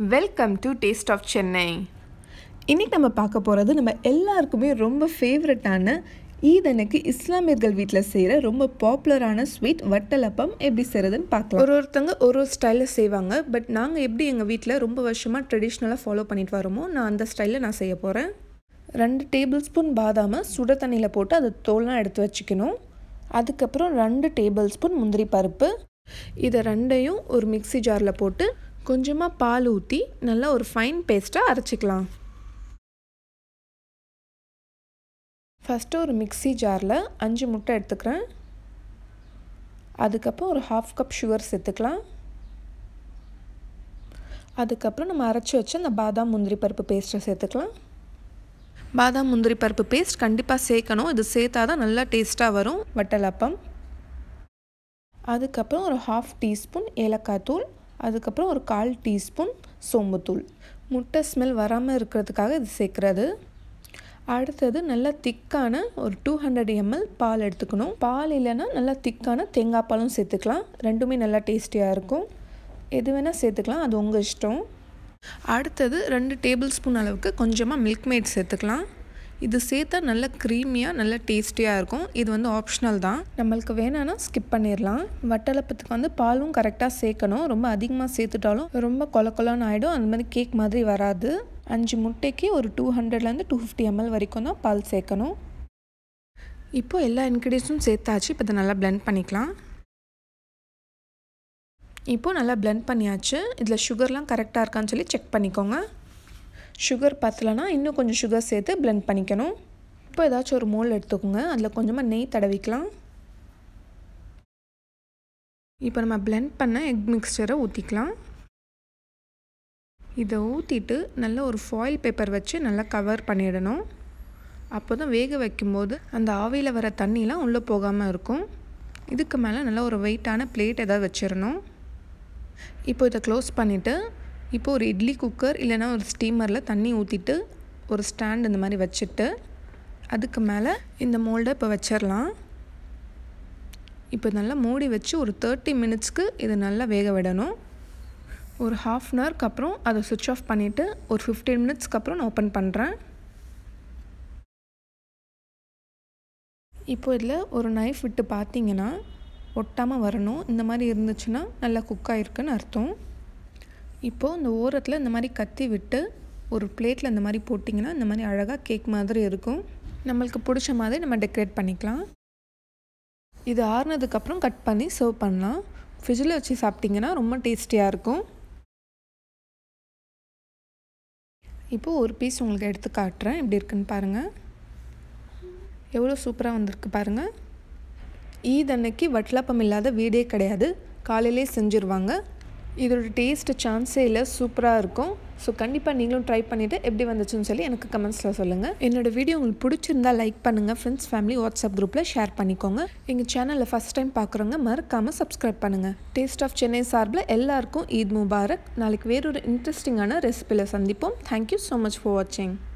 welcome to taste of Chennai இன்றைக்கி நம்ம பார்க்க போகிறது நம்ம எல்லாருக்குமே ரொம்ப ஃபேவரட்டான ஈதனுக்கு இஸ்லாமியர்கள் வீட்டில் செய்கிற ரொம்ப பாப்புலரான ஸ்வீட் வட்டலப்பம் எப்படி செய்கிறதுன்னு பார்க்கலாம் ஒரு ஒருத்தங்க ஒரு ஒரு ஸ்டைலில் செய்வாங்க பட் நாங்கள் எப்படி எங்கள் வீட்டில் ரொம்ப வருஷமாக ட்ரெடிஷ்னலாக ஃபாலோ பண்ணிட்டு வரோமோ நான் அந்த ஸ்டைலில் நான் செய்ய போகிறேன் ரெண்டு டேபிள் ஸ்பூன் பாதாமை சுட தண்ணியில் போட்டு அதை தோல்லாம் எடுத்து வச்சுக்கணும் அதுக்கப்புறம் ரெண்டு டேபிள் ஸ்பூன் முந்திரி பருப்பு இதை ரெண்டையும் ஒரு மிக்ஸி ஜாரில் போட்டு கொஞ்சமாக பால் ஊற்றி நல்லா ஒரு ஃபைன் பேஸ்ட்டாக அரைச்சிக்கலாம் ஃபஸ்ட்டு ஒரு மிக்ஸி ஜாரில் அஞ்சு முட்டை எடுத்துக்கிறேன் அதுக்கப்புறம் ஒரு ஹாஃப் கப் சுகர் சேர்த்துக்கலாம் அதுக்கப்புறம் நம்ம அரைச்சி வச்சு அந்த பாதாம் முந்திரி பருப்பு பேஸ்ட்டை சேர்த்துக்கலாம் பாதாம் முந்திரி பருப்பு பேஸ்ட் கண்டிப்பாக சேர்க்கணும் இது சேர்த்தா தான் நல்லா டேஸ்ட்டாக வரும் வட்டலப்பம் அதுக்கப்புறம் ஒரு ஹாஃப் டீஸ்பூன் ஏலக்காய் தூள் அதுக்கப்புறம் ஒரு கால் டீஸ்பூன் சோம்புத்தூள் முட்டை ஸ்மெல் வராமல் இருக்கிறதுக்காக இது சேர்க்குறது அடுத்தது நல்லா திக்கான ஒரு டூ ஹண்ட்ரட் எம்எல் பால் எடுத்துக்கணும் பால் இல்லைன்னா நல்லா திக்கான தேங்காய் பாலும் சேர்த்துக்கலாம் ரெண்டுமே நல்லா டேஸ்டியாக இருக்கும் எது வேணால் சேர்த்துக்கலாம் அது உங்கள் இஷ்டம் அடுத்தது ரெண்டு டேபிள் ஸ்பூன் அளவுக்கு கொஞ்சமாக மில்க் மேட் சேர்த்துக்கலாம் இது சேர்த்தா நல்ல க்ரீமியாக நல்ல டேஸ்டியாக இருக்கும் இது வந்து ஆப்ஷனல் தான் நம்மளுக்கு வேணான்னா ஸ்கிப் பண்ணிடலாம் வட்டலப்பத்துக்கு வந்து பாலும் கரெக்டாக சேர்க்கணும் ரொம்ப அதிகமாக சேர்த்துட்டாலும் ரொம்ப கொல கொலன்னு ஆகிடும் அந்த மாதிரி கேக் மாதிரி வராது அஞ்சு முட்டைக்கு ஒரு டூ ஹண்ட்ரட்லேருந்து டூ ஃபிஃப்டி எம்எல் வரைக்கும் தான் பால் சேர்க்கணும் இப்போது எல்லா இன்க்ரீடியன்ஸும் சேர்த்தாச்சு இப்போ இதை நல்லா பிளெண்ட் பண்ணிக்கலாம் இப்போது நல்லா பிளெண்ட் பண்ணியாச்சு இதில் சுகர்லாம் கரெக்டாக இருக்கான்னு சொல்லி செக் பண்ணிக்கோங்க சுகர் பத்தலைன்னா இன்னும் கொஞ்சம் சுகர் சேர்த்து பிளெண்ட் பண்ணிக்கணும் இப்போ ஏதாச்சும் ஒரு மோல் எடுத்துக்கோங்க அதில் கொஞ்சமாக நெய் தடவிக்கலாம் இப்போ நம்ம பிளெண்ட் பண்ண எக் மிக்சரை ஊற்றிக்கலாம் இதை ஊற்றிட்டு நல்ல ஒரு ஃபாயில் பேப்பர் வச்சு நல்லா கவர் பண்ணிடணும் அப்போ தான் வேக வைக்கும்போது அந்த ஆவியில் வர தண்ணிலாம் உள்ளே போகாமல் இருக்கும் இதுக்கு மேலே நல்லா ஒரு வெயிட்டான பிளேட் ஏதாவது வச்சிடணும் இப்போ இதை க்ளோஸ் பண்ணிவிட்டு இப்போ ஒரு இட்லி குக்கர் இல்லைனா ஒரு ஸ்டீமரில் தண்ணி ஊற்றிட்டு ஒரு ஸ்டாண்ட் இந்த மாதிரி வச்சுட்டு அதுக்கு மேலே இந்த மோல்டை இப்போ வச்சிடலாம் இப்போ நல்லா மூடி வச்சு ஒரு தேர்ட்டி மினிட்ஸ்க்கு இது நல்லா வேக விடணும் ஒரு ஹாஃப் அன் ஹவருக்கு அப்புறம் அதை சுவிட்ச் ஆஃப் பண்ணிவிட்டு ஒரு ஃபிஃப்டீன் மினிட்ஸ்க்கு அப்புறம் நான் ஓப்பன் பண்ணுறேன் இப்போ இதில் ஒரு நைஃப் விட்டு பார்த்தீங்கன்னா ஒட்டாமல் வரணும் இந்த மாதிரி இருந்துச்சுன்னா நல்லா குக் ஆகிருக்குன்னு அர்த்தம் இப்போது இந்த ஓரத்தில் இந்த மாதிரி கத்தி விட்டு ஒரு பிளேட்டில் இந்த மாதிரி போட்டிங்கன்னா இந்த மாதிரி அழகாக கேக் மாதிரி இருக்கும் நம்மளுக்கு பிடிச்ச மாதிரி நம்ம டெக்கரேட் பண்ணிக்கலாம் இது ஆறுனதுக்கப்புறம் கட் பண்ணி சர்வ் பண்ணலாம் ஃப்ரிட்ஜில் வச்சு சாப்பிட்டிங்கன்னா ரொம்ப டேஸ்டியாக இருக்கும் இப்போது ஒரு பீஸ் உங்களுக்கு எடுத்து காட்டுறேன் எப்படி இருக்குன்னு பாருங்கள் எவ்வளோ சூப்பராக வந்திருக்கு பாருங்கள் ஈத் அன்னைக்கு வட்டலப்பம் இல்லாத வீடே கிடையாது காலையிலே செஞ்சுருவாங்க இதோட டேஸ்ட்டு சான்ஸே இல்லை சூப்பராக இருக்கும் ஸோ கண்டிப்பாக நீங்களும் ட்ரை பண்ணிவிட்டு எப்படி வந்துச்சுன்னு சொல்லி எனக்கு கமெண்ட்ஸில் சொல்லுங்கள் என்னோடய வீடியோ உங்களுக்கு பிடிச்சிருந்தா லைக் பண்ணுங்கள் ஃப்ரெண்ட்ஸ் ஃபேமிலி வாட்ஸ்அப் குரூப்பில் ஷேர் பண்ணிக்கோங்க எங்கள் சேனலில் ஃபஸ்ட் டைம் பார்க்குறவங்க மறக்காமல் சப்ஸ்கிரைப் பண்ணுங்கள் டேஸ்ட் ஆஃப் சென்னை சார்பில் எல்லாருக்கும் ஈத் முபாரக் நாளைக்கு வேறொரு இன்ட்ரெஸ்டிங்கான ரெசிபியில் சந்திப்போம் தேங்க்யூ ஸோ மச் ஃபார் வாட்சிங்